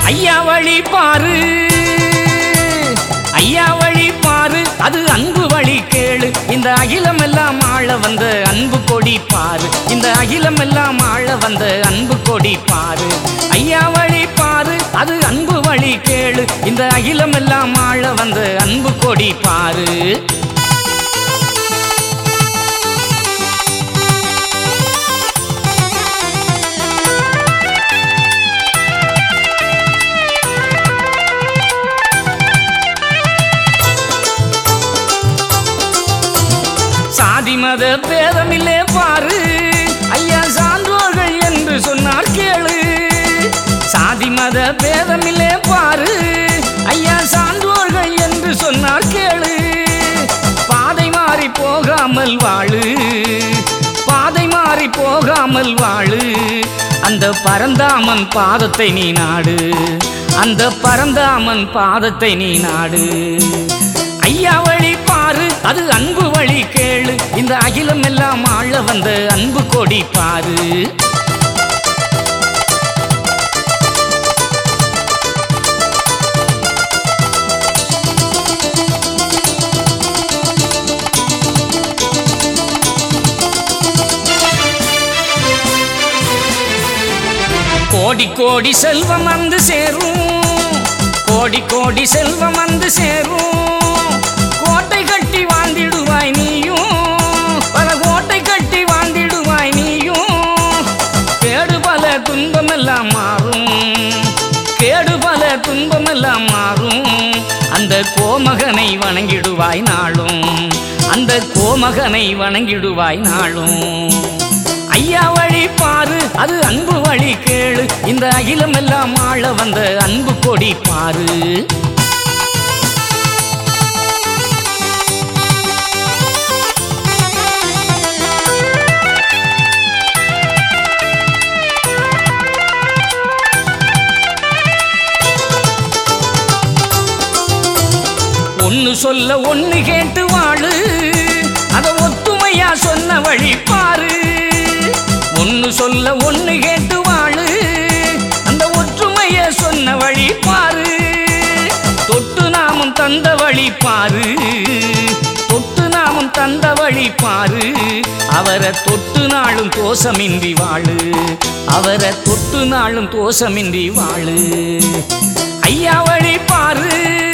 ஐயா வழி பாரு ஐயா வழி பாரு அது அன்பு வழி கேளு இந்த அகிலம் எல்லாம் ஆள வந்த அன்பு கொடி பாரு இந்த அகிலம் எல்லாம் ஆள வந்த அன்பு கொடி பாரு ஐயா வழி பாரு அது அன்பு வழி கேளு இந்த அகிலம் எல்லாம் ஆள வந்த அன்பு கொடி பாரு சாதி மத பேதமில்லே பாரு ஐயா சான்றோர்கள் என்று சொன்னார் கேளு சாதி மத பேதமில்லே பாரு ஐயா சான்றோர்கள் என்று சொன்னார் கேளு பாதை மாறி போகாமல் வாழு பாதை மாறி போகாமல் வாழு அந்த பரந்தாமன் பாதத்தை நீ நாடு அந்த பரந்தாமன் பாதத்தை நீ நாடு ஐயா வழி பாரு அது அன்பு வழி கேளு இந்த அகிலம் எல்லாம் ஆள வந்த அன்பு கொடி பாரு கோடி கோடி செல்வம் வந்து சேரும் கோடி கோடி செல்வம் வந்து சேரும் கோட்டை கட்டி வாழ்ந்திடுவாய் நீயும் பல கோட்டை கட்டி வாழ்ந்திடுவாய் நீயும் கேடு பல துன்பமெல்லாம் மாறும் கேடு பல துன்பமெல்லாம் மாறும் அந்த கோமகனை வணங்கிடுவாய் நாளும் அந்த கோமகனை வணங்கிடுவாய் நாளும் ஐயா வழி பாரு அது அன்பு வழி கேளு இந்த அகிலம் எல்லாம் ஆள வந்த அன்பு கொடி பாரு ஒன்னு சொல்ல ஒன்னு கேட்டு வாழு அத ஒத்துமையா சொன்ன வழி பாரு ஒன்னு சொல்ல ஒன்னு கேட்டு வாழு அந்த ஒற்றுமைய சொன்ன வழி பாரு தொட்டு நாமம் தந்த வழி பாரு தொட்டு நாமம் தந்த வழி பாரு அவரை தொட்டு நாளும் தோஷமின்றி வாழு அவரை தொட்டு நாளும் தோஷமின்றி வாழு ஐயா வழி பாரு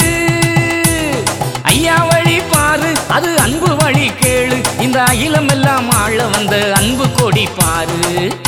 ஐயா வழி பாரு அது அன்பு வழி கேளு இந்த அகிலம் எல்லாம் ஆள வந்த அன்பு கொடி பாரு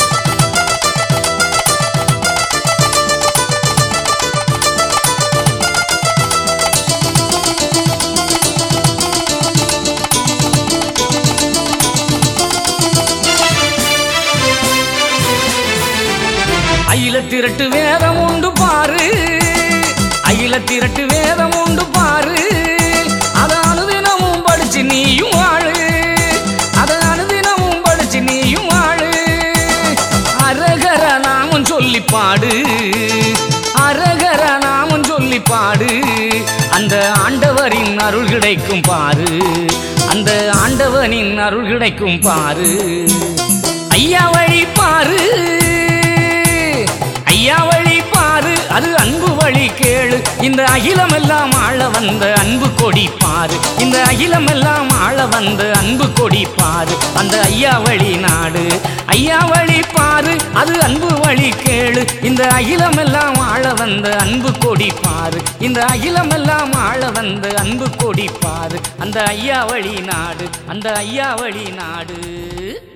அயில திரட்டு வேதம் உண்டு பாரு அயில திரட்டு வேதம் உண்டு பாரு அத அனுதினமும் படிச்சு நீயும் வாழு அத அனுதினமும் படிச்சு நீயும் வாழு அரகர நாமம் சொல்லி பாடு அரகர நாமம் சொல்லி பாடு அந்த ஆண்டவரின் அருள் கிடைக்கும் பாரு அந்த ஆண்டவனின் அருள் கிடைக்கும் பாரு ஐயா வழி பாரு ஐயா வழி பாரு அது அன்பு வழி கேளு இந்த அகிலம் எல்லாம் ஆள வந்த அன்பு கொடி பாரு இந்த அகிலம் எல்லாம் ஆள வந்த அன்பு கொடி பாரு அந்த ஐயா வழி நாடு ஐயா வழி பாரு அது அன்பு வழி கேளு இந்த அகிலம் எல்லாம் ஆள வந்த அன்பு கொடி பாரு இந்த அகிலம் எல்லாம் ஆள வந்த அன்பு கொடி பாரு அந்த ஐயா வழி நாடு அந்த ஐயா வழி நாடு